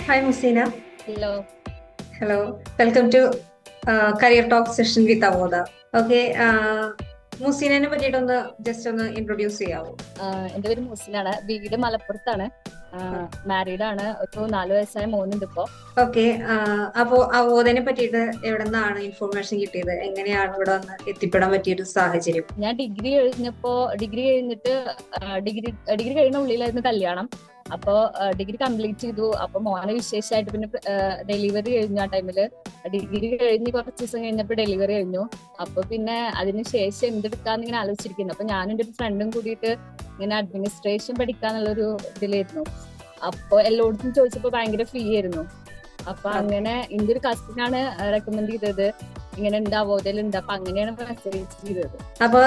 Hi, Musina. Hello. Hello. Welcome to uh, Career Talk session with Avoda. Okay. Uh, മുസീനെ പറ്റിയിട്ടൊന്ന് just ഒന്ന് introduce ചെയ്യാവോ ആഹ് എന്റെ പേര് മുസിനാണ് വീട് മലപ്പുറത്താണ് മാരീഡ് ആണ് ഒരു നാല് വയസ്സായ മോനുണ്ട് ഇപ്പോ ഓക്കെ അപ്പോ അവോധനെ പറ്റിയിട്ട് എവിടെ നിന്നാണ് ഇൻഫർമേഷൻ കിട്ടിയത് എങ്ങനെയാണ് ഇവിടെ വന്ന് എത്തിപ്പെടാൻ പറ്റിയൊരു സാഹചര്യം ഞാൻ ഡിഗ്രി കഴിഞ്ഞപ്പോ ഡിഗ്രി കഴിഞ്ഞിട്ട് ഡിഗ്രി ഡിഗ്രി കഴിയുന്ന ഉള്ളിലായിരുന്നു കല്യാണം അപ്പോ ഡിഗ്രി കംപ്ലീറ്റ് ചെയ്തു അപ്പൊ മോനെ വിശേഷമായിട്ട് പിന്നെ ഡെലിവറി കഴിഞ്ഞു ആ ടൈമില് ഡിഗ്രി കഴിഞ്ഞ് കുറച്ച് ദിവസം കഴിഞ്ഞപ്പോ ഡെലിവറി കഴിഞ്ഞു അപ്പൊ പിന്നെ അതിന് ശേഷം എന്തെടുക്കാന്ന് ഇങ്ങനെ ആലോചിച്ചിരിക്കുന്നു അപ്പൊ ഞാനും എന്റെ ഒരു ഫ്രണ്ടും കൂടിയിട്ട് ഇങ്ങനെ അഡ്മിനിസ്ട്രേഷൻ പഠിക്കാന്നുള്ളൊരു ഇതിലായിരുന്നു അപ്പൊ എല്ലായിടത്തും ചോദിച്ചപ്പോ ഭയങ്കര ഫീ ആയിരുന്നു അപ്പൊ അങ്ങനെ എന്റെ ഒരു കസിനാണ് റെക്കമെൻഡ് ചെയ്തത് ഇങ്ങനെ ഉണ്ട് അവോധയിലുണ്ട് അപ്പൊ അങ്ങനെയാണ് മെസ്സേജ് ചെയ്തത് അപ്പൊ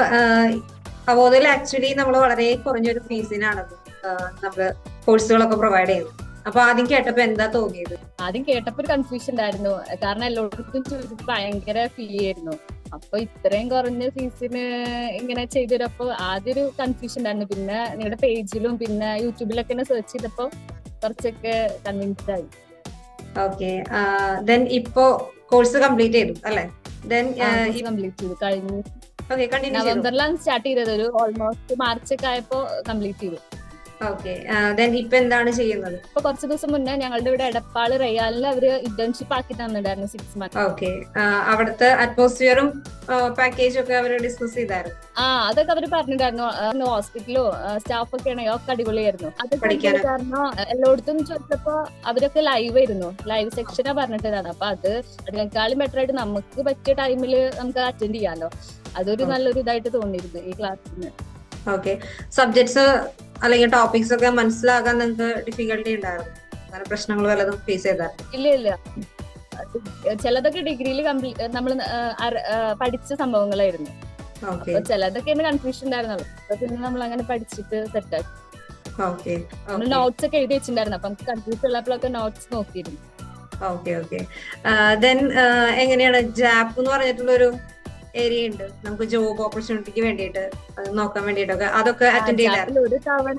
അവോധയിൽ ആക്ച്വലി നമ്മൾ വളരെ കുറഞ്ഞൊരു ഫീസിനാണ് നമ്മള് കോഴ്സുകളൊക്കെ പ്രൊവൈഡ് ചെയ്യുന്നത് അപ്പൊ ആദ്യം കേട്ടപ്പോ എന്താ തോന്നിയത് ആദ്യം കേട്ടപ്പോ ഒരു കൺഫ്യൂഷൻ ഉണ്ടായിരുന്നു കാരണം എല്ലായിടത്തും ചോദിച്ചപ്പോ ഭയങ്കര ഫീ ആയിരുന്നു അപ്പൊ ഇത്രയും കുറഞ്ഞ ഫീസിന് ഇങ്ങനെ ചെയ്തപ്പോ ആദ്യം ഒരു കൺഫ്യൂഷൻ ഉണ്ടായിരുന്നു പിന്നെ നിങ്ങളുടെ പേജിലും പിന്നെ യൂട്യൂബിലൊക്കെ സെർച്ച് ചെയ്തപ്പോ കുറച്ചൊക്കെ കൺവിൻസ്ഡ് ആയി ഓക്കെ ദെൻ ഇപ്പോ കോഴ്സ് കംപ്ലീറ്റ് ചെയ്തു അല്ലെ ദെൻ കംപ്ലീറ്റ് ചെയ്തു കഴിഞ്ഞു ഓക്കെ കണ്ടിന്യൂ ചെയ്തു നവംബറിലാണ് സ്റ്റാർട്ട് ചെയ്തത് ഒരു ഓൾമോസ്റ്റ് മാർച്ച് ഒക്കെ ആയപ്പോ കംപ്ലീറ്റ് ചെയ്തു ഓക്കെ ദെൻ ഇപ്പൊ എന്താണ് ചെയ്യുന്നത് ഇപ്പൊ കുറച്ച് ദിവസം മുന്നേ ഞങ്ങളുടെ ഇവിടെ എടപ്പാള് റയാലിൽ അവര് ഇന്റേൺഷിപ്പ് ആക്കി തന്നിട്ടുണ്ടായിരുന്നു സിക്സ് മന്ത് ഓക്കെ അവിടുത്തെ അറ്റ്മോസ്ഫിയറും പാക്കേജും ഒക്കെ അവർ ഡിസ്കസ് ചെയ്തായിരുന്നു ആ അതൊക്കെ അവര് പറഞ്ഞിട്ടുണ്ടായിരുന്നു ഹോസ്പിറ്റലോ സ്റ്റാഫ് ഒക്കെ ആണെങ്കിൽ ഒക്കെ അടിപൊളിയായിരുന്നു അത് പഠിക്കാന്. കാരണം എല്ലായിടത്തും ചോദിച്ചപ്പോ അവരൊക്കെ ലൈവ് ആയിരുന്നു ലൈവ് സെക്ഷനാ പറഞ്ഞിട്ടതാണ് അപ്പൊ അത് അതിനേക്കാളും ബെറ്റർ ആയിട്ട് നമുക്ക് പറ്റിയ ടൈമിൽ നമുക്ക് അറ്റൻഡ് ചെയ്യാലോ അതൊരു ആ. നല്ലൊരു ഇതായിട്ട് തോന്നിയിരുന്നു ഈ ക്ലാസ്സിന് ഓക്കെ സബ്ജക്ട്സ് അല്ലെങ്കിൽ ടോപ്പിക്സ് ഒക്കെ മനസ്സിലാക്കാൻ നിങ്ങൾക്ക് ഡിഫിക്കൽട്ടി ഉണ്ടായിരുന്നു അങ്ങനെ പ്രശ്നങ്ങൾ വല്ലതും ഫേസ് ചെയ്തായിരുന്നു ഇല്ല ഇല്ല അത് ചിലതൊക്കെ ഡിഗ്രിയിൽ കംപ്ലീറ്റ് നമ്മൾ പഠിച്ച സംഭവങ്ങളായിരുന്നു ഓക്കെ അപ്പൊ ചിലതൊക്കെ കൺഫ്യൂഷൻ ഉണ്ടായിരുന്നുള്ളൂ അപ്പൊ പിന്നെ നമ്മൾ അങ്ങനെ പഠിച്ചിട്ട് സെറ്റാക്കി ഓക്കെ നമ്മൾ നോട്ട്സ് ഒക്കെ എഴുതി വെച്ചിട്ടുണ്ടായിരുന്നു അപ്പൊ നമുക്ക് കൺഫ്യൂസ് ഉള്ളപ്പോഴൊക്കെ നോട്ട്സ് നോക്കിയിരുന്നു ഓക്കെ ഓക്കെ ദെൻ എങ്ങനെയാണ് ജാപ്പ് എന്ന് പറഞ്ഞിട്ടുള്ള ഒരു ഏരിയ ഉണ്ട് നമുക്ക് ജോബ് ഓപ്പർച്യൂണിറ്റിക്ക് വേണ്ടിയിട്ട് അത് നോക്കാൻ വേണ്ടിയിട്ടൊക്കെ അതൊക്കെ അറ്റൻഡ് ചെയ്തായിരുന്നു ജാബിൽ ഒരു തവണ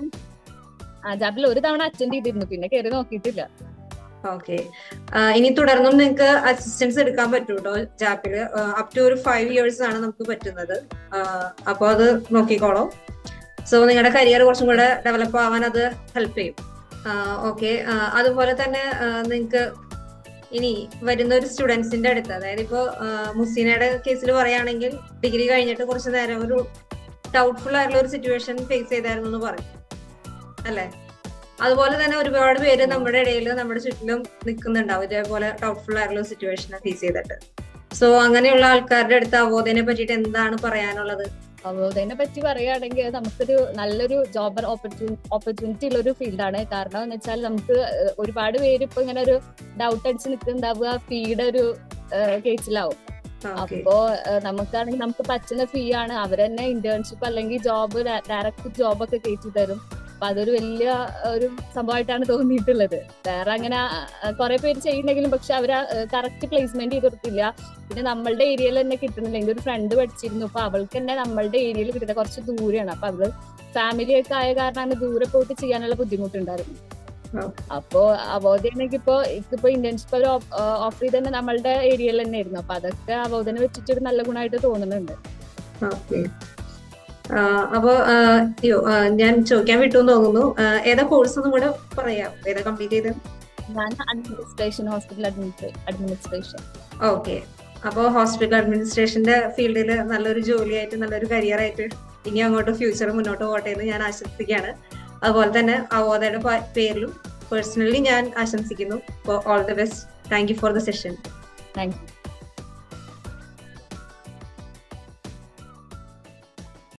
ആ ജാബിൽ ഒരു തവണ അറ്റൻഡ് ചെയ്തിരുന്നു പിന്നെ കയറി നോക്കിയിട്ടില്ല ഓക്കെ ഇനി തുടർന്നും നിങ്ങൾക്ക് അസിസ്റ്റൻസ് എടുക്കാൻ പറ്റും കേട്ടോ ജാപ്പില് അപ് ടു ഒരു ഫൈവ് ഇയേഴ്സ് ആണ് നമുക്ക് പറ്റുന്നത് അപ്പോൾ അത് നോക്കിക്കോളൂ സോ നിങ്ങളുടെ കരിയർ കുറച്ചും കൂടെ ഡെവലപ്പ് ആവാൻ അത് ഹെൽപ്പ് ചെയ്യും ഓക്കെ അതുപോലെ തന്നെ നിങ്ങൾക്ക് ഇനി വരുന്ന ഒരു സ്റ്റുഡൻസിന്റെ അടുത്ത് അതായത് ഇപ്പോ മുസീനയുടെ കേസിൽ പറയുകയാണെങ്കിൽ ഡിഗ്രി കഴിഞ്ഞിട്ട് കുറച്ച് നേരം ഒരു ഡൗട്ട്ഫുൾ ആയിട്ടുള്ള ഒരു സിറ്റുവേഷൻ ഫേസ് ചെയ്തായിരുന്നു എന്ന് പറയും അല്ലേ അതുപോലെ തന്നെ ഒരുപാട് പേര് നമ്മുടെ ഇടയിൽ നമ്മുടെ ചുറ്റിലും നിൽക്കുന്നുണ്ടാവും ഇതേപോലെ ഡൗട്ട്ഫുൾ ആയിട്ടുള്ള സിറ്റുവേഷൻ ഫേസ് ചെയ്തിട്ട് സോ അങ്ങനെയുള്ള ആൾക്കാരുടെ അടുത്ത് അവബോധനെ പറ്റിയിട്ട് എന്താണ് പറയാനുള്ളത് അപ്പോൾ ഇതിനെ പറ്റി പറയുകയാണെങ്കിൽ നമുക്കൊരു നല്ലൊരു ജോബ് ഓപ്പർച്യൂണിറ്റി ഉള്ള ഒരു ഫീൽഡാണ് കാരണം എന്ന് വെച്ചാൽ നമുക്ക് ഒരുപാട് പേര് ഇപ്പൊ ഇങ്ങനെ ഒരു ഡൗട്ട് അടിച്ച് നിൽക്കുന്നുണ്ടാവുക ഫീയുടെ ഒരു കേസിലാവും ഓക്കെ അപ്പോ നമുക്കാണെങ്കിൽ നമുക്ക് പറ്റുന്ന ഫീ ആണ് അവരെന്നെ ഇന്റേൺഷിപ്പ് അല്ലെങ്കിൽ ജോബ് ഡയറക്റ്റ് ജോബ് ഒക്കെ കയറ്റി തരും അപ്പൊ അതൊരു വലിയ ഒരു സംഭവമായിട്ടാണ് തോന്നിയിട്ടുള്ളത് വേറെ അങ്ങനെ കുറെ പേര് ചെയ്യുന്നെങ്കിലും പക്ഷെ അവര് കറക്റ്റ് പ്ലേസ്മെന്റ് ചെയ്ത് കൊടുത്തില്ല പിന്നെ നമ്മളുടെ ഏരിയയിൽ തന്നെ കിട്ടുന്നില്ല എന്റെ ഒരു ഫ്രണ്ട് പഠിച്ചിരുന്നു അപ്പൊ അവൾക്ക് തന്നെ നമ്മളുടെ ഏരിയയിൽ കിട്ടുന്നത് കുറച്ച് ദൂരെയാണ് അപ്പൊ അവള് ഫാമിലി ഒക്കെ ആയ കാരണം ദൂരെ പോയിട്ട് ചെയ്യാനുള്ള ബുദ്ധിമുട്ടുണ്ടായിരുന്നു അപ്പോ അവോധനക്ക് ഇപ്പോ ഇപ്പൊ ഇന്റേൺഷിപ്പ് അവർ ഓഫർ ചെയ്ത് തന്നെ നമ്മളുടെ ഏരിയയിൽ തന്നെ ആയിരുന്നു അപ്പൊ അതൊക്കെ അവോധന വെച്ചിട്ട് ഒരു നല്ല ഗുണമായിട്ട് തോന്നുന്നുണ്ട് ഓക്കെ അപ്പോ അയ്യോ ഞാൻ ചോദിക്കാൻ വിട്ടു എന്ന് തോന്നുന്നു ഏതാ കോഴ്സ് ഒന്നും കൂടെ പറയാം ഏതാ കംപ്ലീറ്റ് ചെയ്തത് ഞാൻ അഡ്മിനിസ്ട്രേഷൻ ഹോസ്പിറ്റൽ അഡ്മിനിസ്ട്രേഷൻ ഓക്കെ അപ്പോൾ ഹോസ്പിറ്റൽ അഡ്മിനിസ്ട്രേഷന്റെ ഫീൽഡിൽ നല്ലൊരു ജോലിയായിട്ട് നല്ലൊരു കരിയർ ആയിട്ട് ഇനി അങ്ങോട്ട് ഫ്യൂച്ചർ മുന്നോട്ട് പോകട്ടെ എന്ന് ഞാൻ ആശംസിക്കുകയാണ് അതുപോലെ തന്നെ അവോധയുടെ പേരിലും പേഴ്സണലി ഞാൻ ആശംസിക്കുന്നു all the best thank you for the session thank U